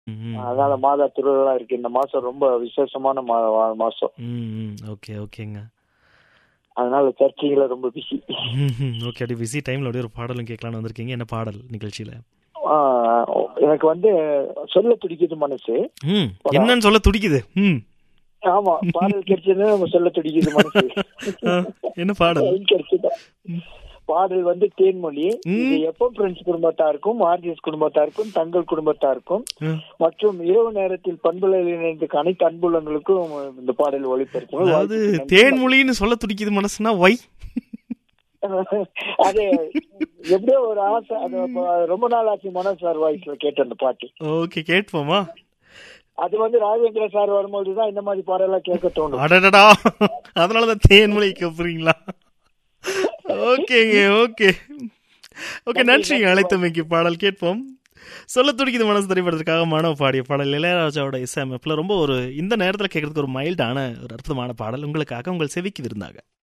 ம், ம். அதனால மாதா திருவிழா இருக்கு இந்த மாசம் ரொம்ப விசேஷமான மா- மாசம் ம், ம். ஓகே ஓகேங்க அதனால சர்ச்சிங்ல ரொம்ப பிஸி ம், ம். ஓகே அப்படியே பிஸி டைம்ல அப்படியே ஒரு பாடலும் கேட்கலான்னு வந்திருக்கீங்க என்ன பாடல் நிகழ்ச்சியில எனக்கு வந்து சொல்ல துடிக்குது மனசு ம் என்னன்னு சொல்ல துடிக்குது ம் ஆமா பாடல் கிடைச்சதுன்னு நம்ம சொல்ல துடிக்குது மனசு ஆ, என்ன பாடல் line கிடைச்சதா? பாடல் வந்து தேன்மொழி இது எப்போ ஃப்ரெண்ட்ஸ் குடும்பத்தாருக்கும் ஆர்ஜிஎஸ் குடும்பத்தாருக்கும் தங்கள் குடும்பத்தாருக்கும் ம். மற்றும் இரவு நேரத்தில் பண்புகளில் இணைந்த அனைத்து அன்புள்ளங்களுக்கும் இந்த பாடல் ஒளிபரப்பும் அதாவது தேன்மொழின்னு சொல்ல துடிக்குது மனசுனா ஒய் அது எப்படியோ ஒரு ஆசை அது அப்ப ரொம்ப நாள் ஆச்சு மனோ சார் வாய்ஸ்ல கேட்ட அந்த பாட்டு ஓகே கேட்போமா அது வந்து ராஜேந்திர சார் வரும்போது தான் இந்த மாதிரி பாடலாம் கேட்க தோணும் அடடடா அதனாலதான் தேன்மொழி கேட்பீங்களா ஓகேங்க ஓகே ஓகே நன்றி அழைத்தமைக்கு பாடல் கேட்போம் சொல்ல துடிக்குது மனசு திரைப்படத்திற்காக மாணவ பாடிய பாடல் இளையராஜாவோட இசையமைப்புல ரொம்ப ஒரு இந்த நேரத்தில் கேட்கறதுக்கு ஒரு மைல்டான ஒரு அற்புதமான பாடல் உங்களுக்காக உங்கள் செவிக்கு விருந்தாக